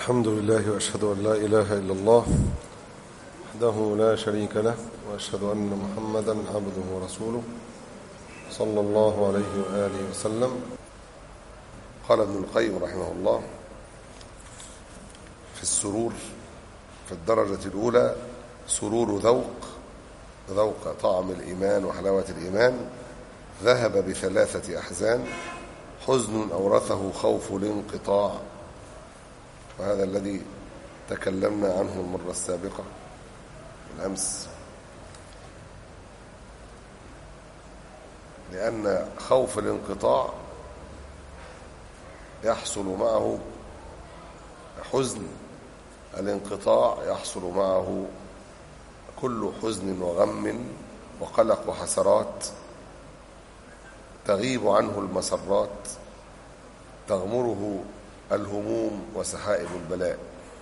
الحمد لله وأشهد أن لا إله إلا الله وحده لا شريك له وأشهد أن محمدا عبده ورسوله صلى الله عليه وآله وسلم قال ابن القيم رحمه الله في السرور في الدرجة الأولى سرور ذوق ذوق طعم الإيمان وحلاوة الإيمان ذهب بثلاثة أحزان حزن أورثه خوف الانقطاع وهذا الذي تكلمنا عنه المرة السابقة بالأمس لأن خوف الانقطاع يحصل معه حزن الانقطاع يحصل معه كل حزن وغم وقلق وحسرات تغيب عنه المسرات تغمره الهموم وسحائب البلاء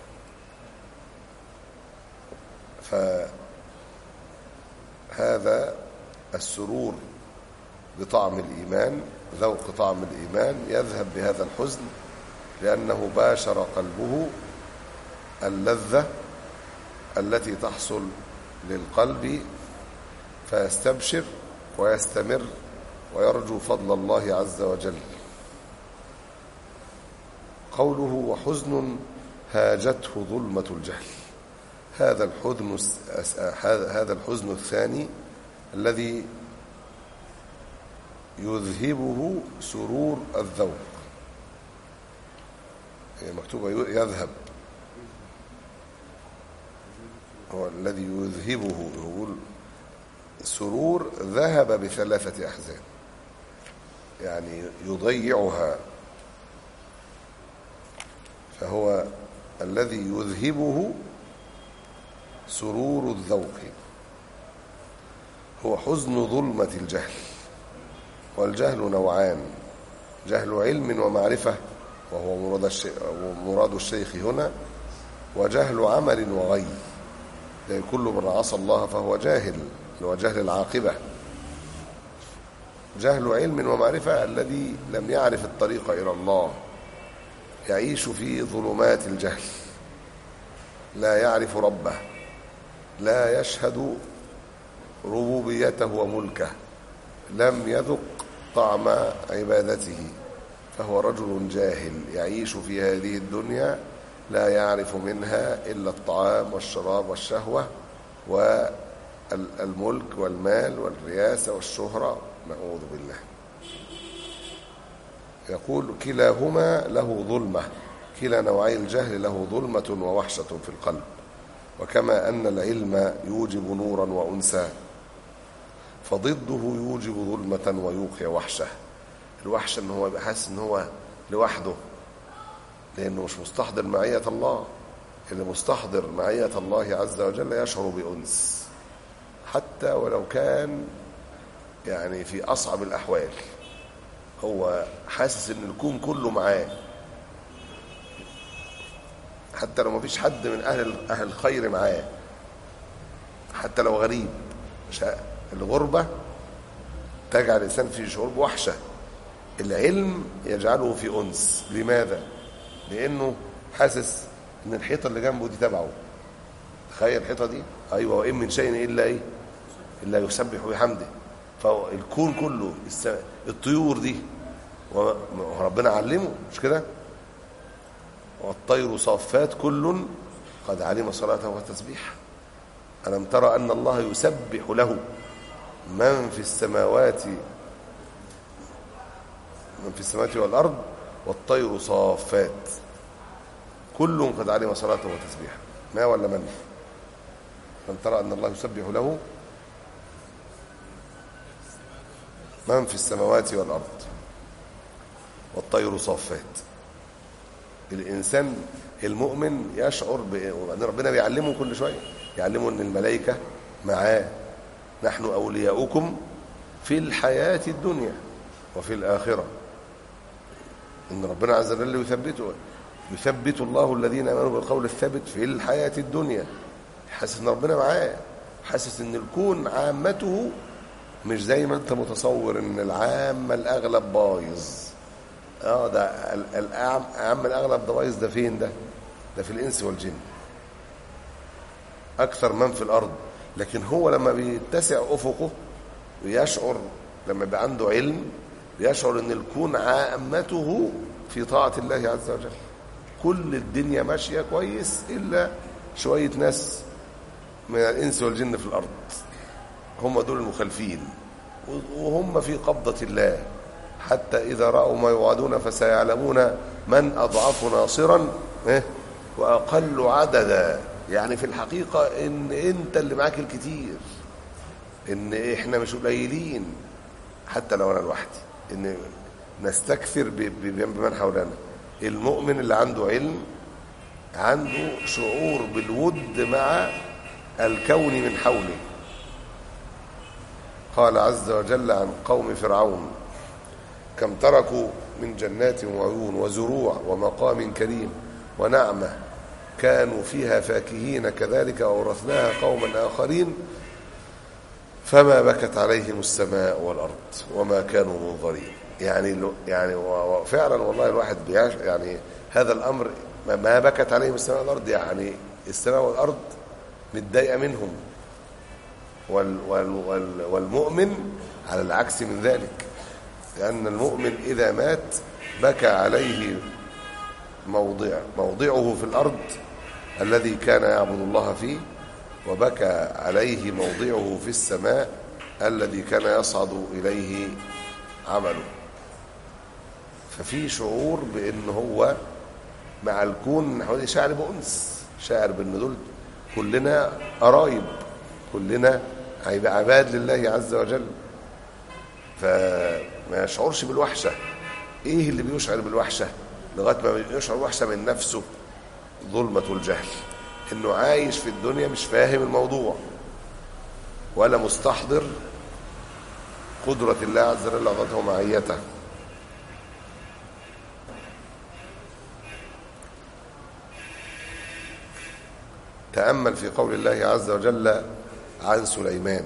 فهذا السرور بطعم الإيمان ذوق طعم الإيمان يذهب بهذا الحزن لأنه باشر قلبه اللذة التي تحصل للقلب فيستبشر ويستمر ويرجو فضل الله عز وجل قوله وحزن هاجته ظلمة الجهل هذا الحزن هذا الحزن الثاني الذي يذهبه سرور الذوق هي مكتوبة يذهب هو الذي يذهبه يقول سرور ذهب بثلاثة أحزان يعني يضيعها فهو الذي يذهبه سرور الذوق هو حزن ظلمة الجهل والجهل نوعان جهل علم ومعرفة وهو مراد الشيخ, مراد الشيخ هنا وجهل عمل وغي يعني كل من عصى الله فهو جاهل هو جهل العاقبة جهل علم ومعرفة الذي لم يعرف الطريق إلى الله يعيش في ظلمات الجهل لا يعرف ربه لا يشهد ربوبيته وملكه لم يذق طعم عبادته فهو رجل جاهل يعيش في هذه الدنيا لا يعرف منها إلا الطعام والشراب والشهوة والملك والمال والرياسة والشهرة نعوذ بالله يقول كلاهما له ظلمة كلا نوعي الجهل له ظلمة ووحشة في القلب وكما أن العلم يوجب نورا وأنسا فضده يوجب ظلمة ويوقع وحشة الوحشة أنه هو يبقى حاسس أنه هو لوحده لأنه مش مستحضر معية الله اللي مستحضر معية الله عز وجل يشعر بأنس حتى ولو كان يعني في أصعب الأحوال هو حاسس ان الكون كله معاه حتى لو ما فيش حد من اهل اهل الخير معاه حتى لو غريب الغربة تجعل الإنسان في شعور بوحشة العلم يجعله في أنس لماذا؟ لأنه حاسس إن الحيطة اللي جنبه دي تبعه تخيل الحيطة دي أيوة وإن من شيء إلا إيه؟ إلا يسبح بحمده فالكون كله الطيور دي وربنا علمه مش كده والطير صافات كل قد علم صلاته وتسبيحه ألم ترى أن الله يسبح له من في السماوات من في السماوات والأرض والطير صافات كل قد علم صلاته وتسبيحه ما ولا من ألم ترى أن الله يسبح له من في السماوات والأرض والطير صافات الإنسان المؤمن يشعر بأن ربنا بيعلمه كل شوية يعلمه أن الملائكة معاه نحن أولياؤكم في الحياة الدنيا وفي الآخرة إن ربنا عز وجل يثبته يثبت الله الذين آمنوا بالقول الثابت في الحياة الدنيا حاسس إن ربنا معاه حاسس إن الكون عامته مش زي ما انت متصور ان العام الاغلب بايظ اه ده الاعم اعم الاغلب ده بايظ ده فين ده ده في الإنس والجن أكثر من في الأرض لكن هو لما بيتسع أفقه ويشعر لما يبقى عنده علم بيشعر ان الكون عامته في طاعة الله عز وجل كل الدنيا ماشية كويس إلا شوية ناس من الإنس والجن في الأرض هم دول المخالفين وهم في قبضة الله حتى إذا رأوا ما يوعدون فسيعلمون من أضعف ناصرا وأقل عددا يعني في الحقيقة إن أنت اللي معاك الكتير إن إحنا مش قليلين حتى لو أنا لوحدي إن نستكثر بمن حولنا المؤمن اللي عنده علم عنده شعور بالود مع الكون من حوله قال عز وجل عن قوم فرعون كم تركوا من جنات وعيون وزروع ومقام كريم ونعمة كانوا فيها فاكهين كذلك أورثناها قوما آخرين فما بكت عليهم السماء والأرض وما كانوا منظرين يعني يعني فعلا والله الواحد بيعش يعني هذا الأمر ما بكت عليهم السماء والأرض يعني السماء والأرض متضايقة منهم وال وال وال والمؤمن على العكس من ذلك لأن المؤمن إذا مات بكى عليه موضع موضعه في الأرض الذي كان يعبد الله فيه وبكى عليه موضعه في السماء الذي كان يصعد إليه عمله ففي شعور بأن هو مع الكون حوالي شاعر بأنس شاعر بأن دول كلنا قرايب كلنا هيبقى عباد لله عز وجل فما يشعرش بالوحشة ايه اللي بيشعر بالوحشة لغاية ما يشعر وحشة من نفسه ظلمة الجهل انه عايش في الدنيا مش فاهم الموضوع ولا مستحضر قدرة الله عز وجل غضته ومعيته تأمل في قول الله عز وجل عن سليمان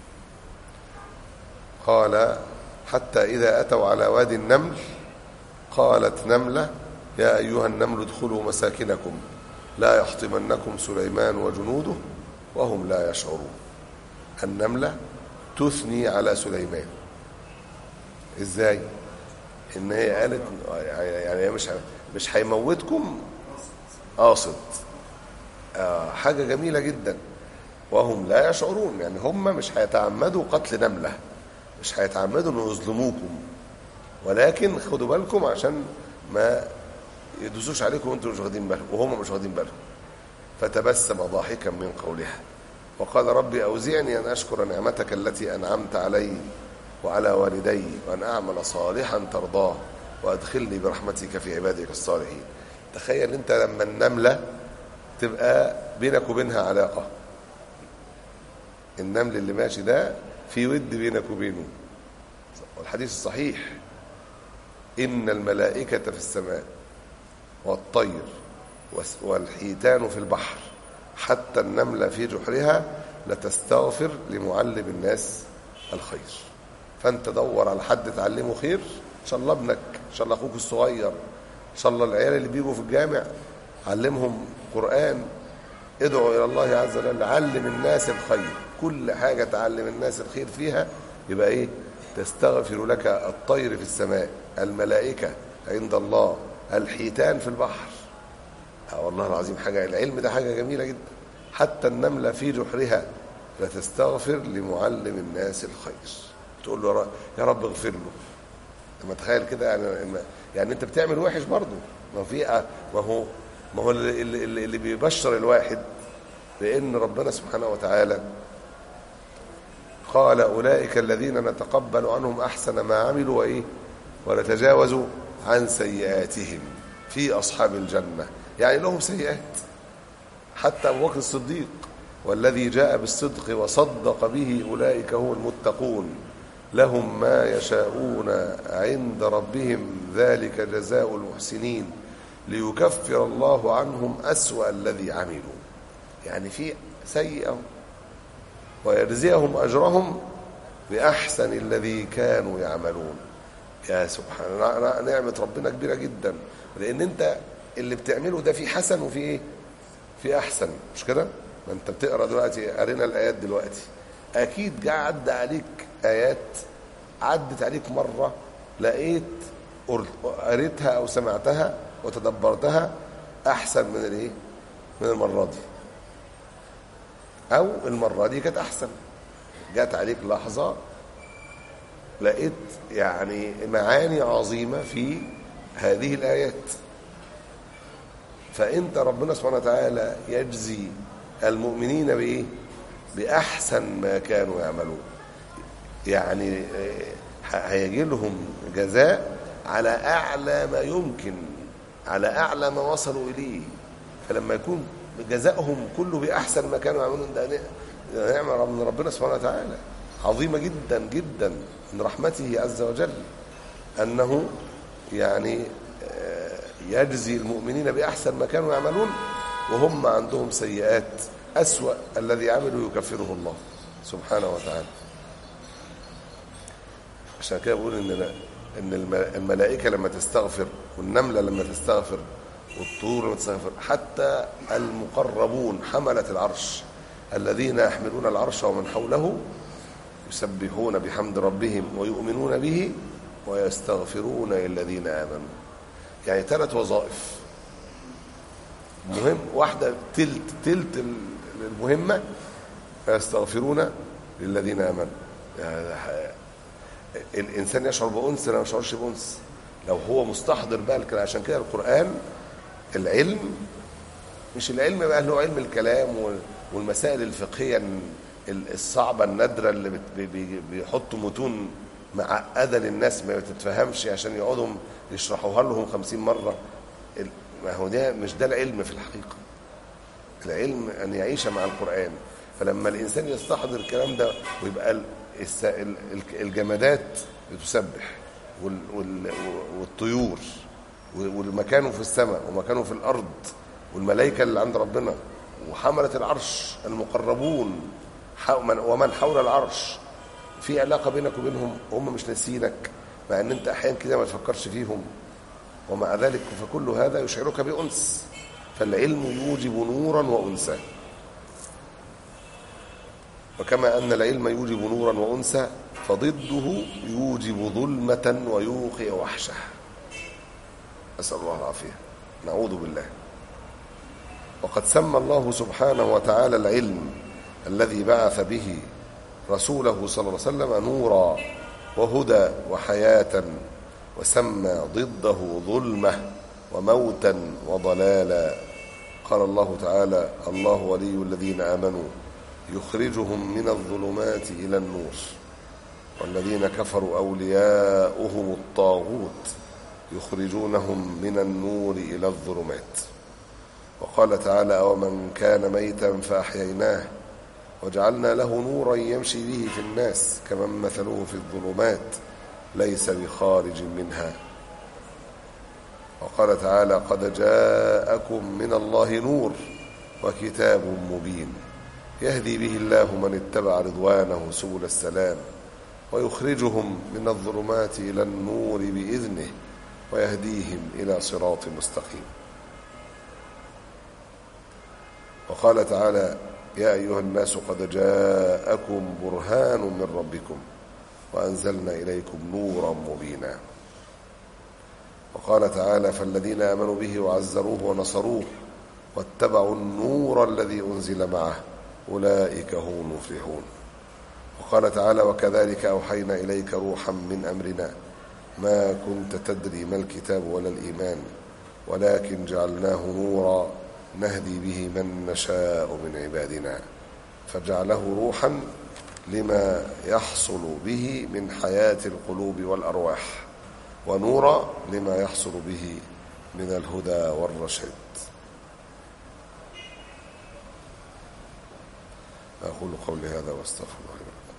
قال حتى إذا أتوا على وادي النمل قالت نملة يا أيها النمل ادخلوا مساكنكم لا يحطمنكم سليمان وجنوده وهم لا يشعرون النملة تثني على سليمان ازاي ان هي قالت يعني هي مش مش هيموتكم قاصد آه حاجة جميلة جدا وهم لا يشعرون يعني هم مش هيتعمدوا قتل نملة مش هيتعمدوا انه يظلموكم ولكن خدوا بالكم عشان ما يدوسوش عليكم وانتم مش واخدين بالكم وهم مش واخدين بالهم فتبسم ضاحكا من قولها وقال ربي أوزعني أن أشكر نعمتك التي أنعمت علي وعلى والدي وأن أعمل صالحا ترضاه وأدخلني برحمتك في عبادك الصالحين تخيل أنت لما النملة تبقى بينك وبينها علاقة النمل اللي ماشي ده في ود بينك وبينه والحديث الصحيح إن الملائكة في السماء والطير والحيتان في البحر حتى النملة في جحرها لتستغفر لمعلم الناس الخير فانت دور على حد تعلمه خير ان شاء الله ابنك ان شاء الله اخوك الصغير ان شاء الله العيال اللي بيجوا في الجامع علمهم قرآن ادعوا الى الله عز وجل علم الناس الخير كل حاجة تعلم الناس الخير فيها يبقى ايه تستغفر لك الطير في السماء الملائكة عند الله الحيتان في البحر آه والله العظيم حاجة العلم ده حاجة جميلة جدا حتى النملة في جحرها لتستغفر لمعلم الناس الخير تقول له يا رب اغفر له لما تخيل كده يعني يعني انت بتعمل وحش برضه ما في ما هو ما هو اللي, اللي, اللي بيبشر الواحد بان ربنا سبحانه وتعالى قال اولئك الذين نتقبل عنهم احسن ما عملوا وايه ونتجاوز عن سيئاتهم في اصحاب الجنه يعني لهم سيئات حتى ابو بكر الصديق والذي جاء بالصدق وصدق به اولئك هم المتقون لهم ما يشاءون عند ربهم ذلك جزاء المحسنين ليكفر الله عنهم أسوأ الذي عملوا يعني في سيئة ويجزيهم أجرهم بأحسن الذي كانوا يعملون يا سبحان الله نعمة ربنا كبيرة جدا لأن أنت اللي بتعمله ده في حسن وفي ايه في احسن مش كده ما انت بتقرا دلوقتي قرينا الايات دلوقتي اكيد جه عدى عليك ايات عدت عليك مره لقيت قريتها او سمعتها وتدبرتها احسن من الايه من المره دي او المره دي كانت احسن جت عليك لحظه لقيت يعني معاني عظيمه في هذه الايات فانت ربنا سبحانه وتعالى يجزي المؤمنين بايه باحسن ما كانوا يعملون يعني هيجي لهم جزاء على اعلى ما يمكن على اعلى ما وصلوا اليه فلما يكون جزاؤهم كله باحسن ما كانوا يعملون ده نعمه من ربنا سبحانه وتعالى عظيمه جدا جدا من رحمته عز وجل انه يعني يجزي المؤمنين باحسن ما كانوا يعملون وهم عندهم سيئات اسوا الذي عملوا يكفره الله سبحانه وتعالى عشان كده بقول ان ان الملائكه لما تستغفر والنمله لما تستغفر والطور لما تستغفر حتى المقربون حمله العرش الذين يحملون العرش ومن حوله يسبحون بحمد ربهم ويؤمنون به ويستغفرون للذين امنوا يعني ثلاث وظائف مهم واحده تلت تلت المهمه يستغفرون للذين امنوا يعني الانسان يشعر بانس لا ما يشعرش بانس لو هو مستحضر بقى عشان كده القران العلم مش العلم بقى اللي هو علم الكلام والمسائل الفقهيه الصعبه النادره اللي بيحطوا متون معقده للناس ما تتفهمش عشان يقعدوا يشرحوها لهم خمسين مره ما هو ده مش ده العلم في الحقيقه العلم ان يعيش مع القران فلما الانسان يستحضر الكلام ده ويبقى الجمادات بتسبح والطيور والمكان في السماء ومكانه في الارض والملائكه اللي عند ربنا وحمله العرش المقربون ومن حول العرش في علاقه بينك وبينهم هم مش ناسينك مع ان انت احيانا كده ما تفكرش فيهم ومع ذلك فكل هذا يشعرك بانس فالعلم يوجب نورا وانسا وكما ان العلم يوجب نورا وانسا فضده يوجب ظلمه ويوقي وحشه اسال الله العافيه نعوذ بالله وقد سمى الله سبحانه وتعالى العلم الذي بعث به رسوله صلى الله عليه وسلم نورا وهدى وحياة وسمى ضده ظلمة وموتا وضلالا قال الله تعالى الله ولي الذين آمنوا يخرجهم من الظلمات إلى النور والذين كفروا أولياؤهم الطاغوت يخرجونهم من النور إلى الظلمات وقال تعالى ومن كان ميتا فأحييناه وجعلنا له نورا يمشي به في الناس كمن مثله في الظلمات ليس بخارج منها وقال تعالى قد جاءكم من الله نور وكتاب مبين يهدي به الله من اتبع رضوانه سبل السلام ويخرجهم من الظلمات إلى النور بإذنه ويهديهم إلى صراط مستقيم وقال تعالى يا أيها الناس قد جاءكم برهان من ربكم وأنزلنا إليكم نورا مبينا وقال تعالى فالذين آمنوا به وعزروه ونصروه واتبعوا النور الذي أنزل معه أولئك هم المفلحون وقال تعالى وكذلك أوحينا إليك روحا من أمرنا ما كنت تدري ما الكتاب ولا الإيمان ولكن جعلناه نورا نهدي به من نشاء من عبادنا فجعله روحا لما يحصل به من حياة القلوب والأرواح ونورا لما يحصل به من الهدى والرشد أقول قولي هذا واستغفر الله